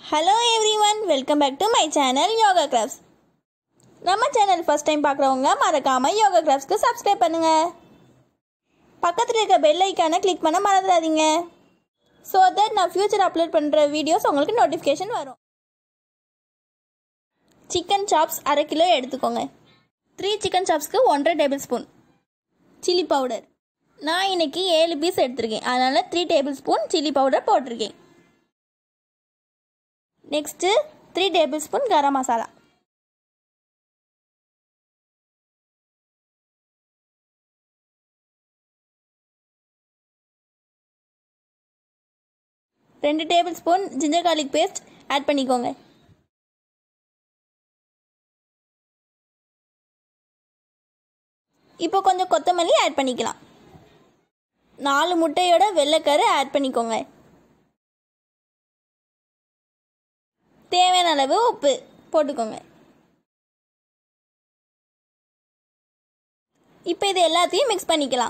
hello everyone welcome back to my channel Yoga Crafts நம்ம channel first time பார்க்குறவங்க மறக்காமல் யோகா கிராஃப்ட்ஸ்க்கு சப்ஸ்கிரைப் பண்ணுங்கள் பக்கத்தில் இருக்க பெல் ஐக்கானை கிளிக் பண்ண மறந்துடாதீங்க ஸோ தட் நான் ஃப்யூச்சர் அப்லோட் பண்ணுற வீடியோஸ் உங்களுக்கு நோட்டிஃபிகேஷன் வரும் சிக்கன் சாப்ஸ் அரை கிலோ எடுத்துக்கோங்க த்ரீ சிக்கன் சாப்ஸ்க்கு ஒன்றரை டேபிள் ஸ்பூன் சில்லி பவுடர் நான் இன்னைக்கு ஏழு பீஸ் எடுத்திருக்கேன் அதனால் three tablespoon chilli powder போட்டிருக்கேன் next three tablespoon garam masala ரெண்டு tablespoon ginger garlic paste add பண்ணிக்கோங்க இப்போ கொஞ்சம் கொத்தமல்லி ஆட் பண்ணிக்கலாம் நாலு முட்டையோட வெள்ளைக்கரு ஆட் பண்ணிக்கோங்க தேவையான அளவு உப்பு போட்டுக்கோங்க இப்போ இது எல்லாத்தையும் மிக்ஸ் பண்ணிக்கலாம்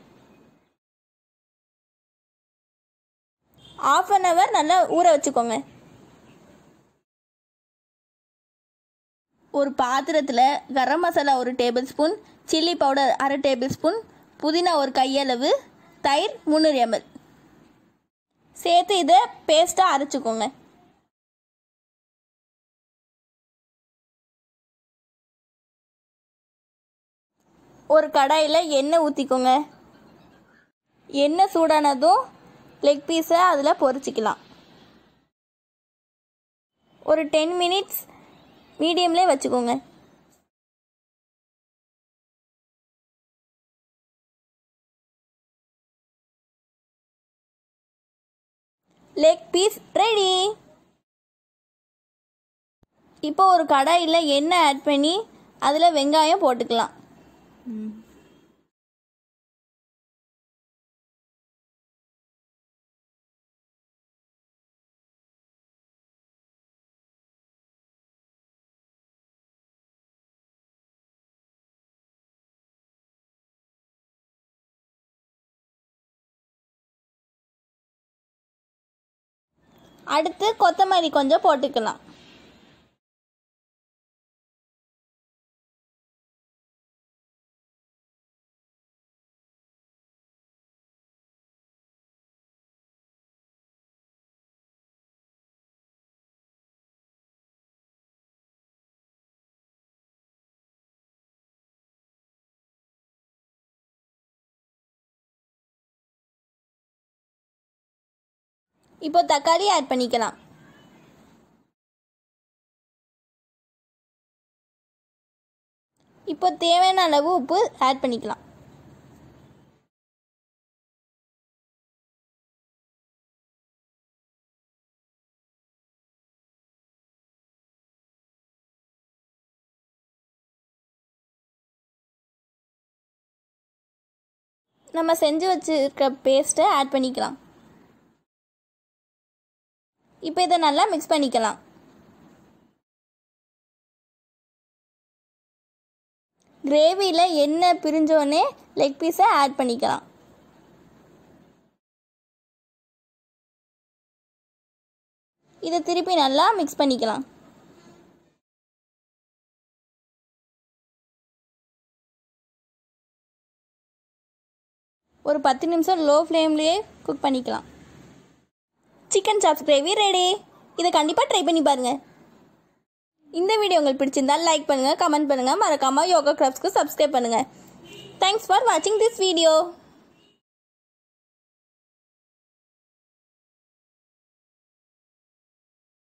ஆஃப் அன் ஹவர் நல்லா ஊற வச்சுக்கோங்க ஒரு பாத்திரத்தில் கரம் மசாலா ஒரு டேபிள் ஸ்பூன் சில்லி பவுடர் அரை டேபிள் ஸ்பூன் புதினா ஒரு கையளவு தயிர் முந்நூறு எம்எல் சேர்த்து இதை பேஸ்ட்டாக அரைச்சிக்கோங்க ஒரு கடாயில் எண்ணெய் ஊற்றிக்கோங்க எண்ணெய் சூடானதும் லெக் பீஸை அதில் பொரிச்சிக்கலாம் ஒரு டென் மினிட்ஸ் மீடியம்லேயே வச்சுக்கோங்க லெக் பீஸ் ரெடி இப்போ ஒரு கடாயில் எண்ணெய் ஆட் பண்ணி அதில் வெங்காயம் போட்டுக்கலாம் அடுத்து கொத்தமல்லி கொஞ்சம் போட்டுக்கலாம் இப்போ தக்காளி ஆட் பண்ணிக்கலாம் இப்போ தேவையான அளவு உப்பு ஆட் பண்ணிக்கலாம் நம்ம செஞ்சு வச்சுருக்க பேஸ்ட்டை ஆட் பண்ணிக்கலாம் இப்போ இதை நல்லா மிக்ஸ் பண்ணிக்கலாம் கிரேவியில் எண்ணெய் பிரிஞ்சோடனே லெக் பீஸை ஆட் பண்ணிக்கலாம் இதை திருப்பி நல்லா மிக்ஸ் பண்ணிக்கலாம் ஒரு பத்து நிமிஷம் லோ ஃப்ளேம்லேயே குக் பண்ணிக்கலாம் சிக்கன் சாப்ஸ் கிரேவி ரெடி இதை கண்டிப்பாக ட்ரை பண்ணி பாருங்கள் இந்த வீடியோ உங்களுக்கு பிடிச்சிருந்தால் லைக் பண்ணுங்கள் கமெண்ட் பண்ணுங்கள் மறக்காமல் யோகா கிராஃப்ட்ஸ்க்கு சப்ஸ்கிரைப் பண்ணுங்கள் தேங்க்ஸ் ஃபார் வாட்சிங் திஸ் வீடியோ